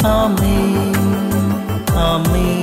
ആമേൻ ആമേൻ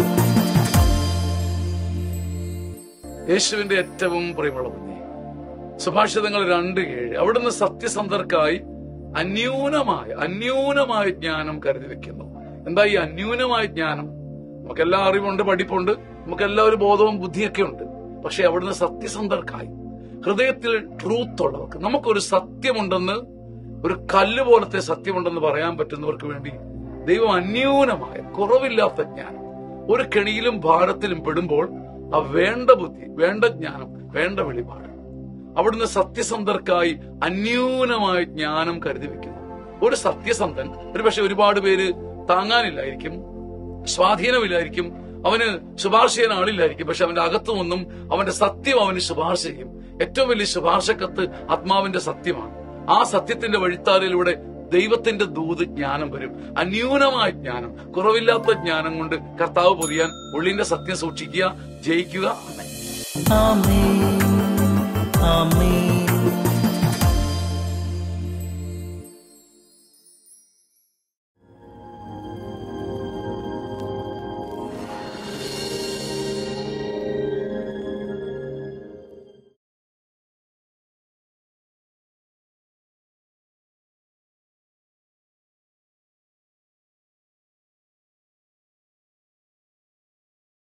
യേശുവിന്റെ ഏറ്റവും പ്രിയമുള്ള കുഞ്ഞെ സുഭാഷിതങ്ങൾ രണ്ട് ഏഴ് അവിടുന്ന് സത്യസന്ധർക്കായി അന്യൂനമായ അന്യൂനമായ ജ്ഞാനം കരുതി വെക്കുന്നു എന്താ ഈ അന്യൂനമായ ജ്ഞാനം നമുക്കെല്ലാം അറിവുണ്ട് പഠിപ്പുണ്ട് നമുക്കെല്ലാം ഒരു ബോധവും ബുദ്ധിയൊക്കെ ഉണ്ട് പക്ഷെ അവിടുന്ന് സത്യസന്ധർക്കായി ഹൃദയത്തിൽ ട്രൂത്ത് ഉള്ളവർക്ക് നമുക്കൊരു സത്യമുണ്ടെന്ന് ഒരു കല്ല് പോലത്തെ സത്യമുണ്ടെന്ന് പറയാൻ പറ്റുന്നവർക്ക് വേണ്ടി ദൈവം അന്യൂനമായ കുറവില്ലാത്ത ജ്ഞാനം ഒരു കെണിയിലും ഭാരത്തിലും പെടുമ്പോൾ ആ വേണ്ട ബുദ്ധി വേണ്ട ജ്ഞാനം വേണ്ട വെളിപാട് അവിടുന്ന് സത്യസന്ധർക്കായി അന്യൂനമായ ജ്ഞാനം കരുതി വെക്കുന്നു ഒരു സത്യസന്ധൻ ഒരു പക്ഷെ ഒരുപാട് പേര് താങ്ങാനില്ലായിരിക്കും സ്വാധീനമില്ലായിരിക്കും അവന് ശുപാർശ ചെയ്യാൻ ആളില്ലായിരിക്കും പക്ഷെ അവന്റെ അകത്തുമൊന്നും അവന്റെ സത്യം അവന് ശുപാർശ ചെയ്യും ഏറ്റവും വലിയ ശുപാർശക്കത്ത് ആത്മാവിന്റെ സത്യമാണ് ആ സത്യത്തിന്റെ വഴിത്താരയിലൂടെ ദൈവത്തിന്റെ ദൂത് ജ്ഞാനം വരും അന്യൂനമായ ജ്ഞാനം കുറവില്ലാത്ത ജ്ഞാനം കൊണ്ട് കർത്താവ് പൊതിയാൻ ഉള്ളിന്റെ സത്യം സൂക്ഷിക്കുക ജയിക്കുക ആമേൻ ആമേൻ ആമേൻ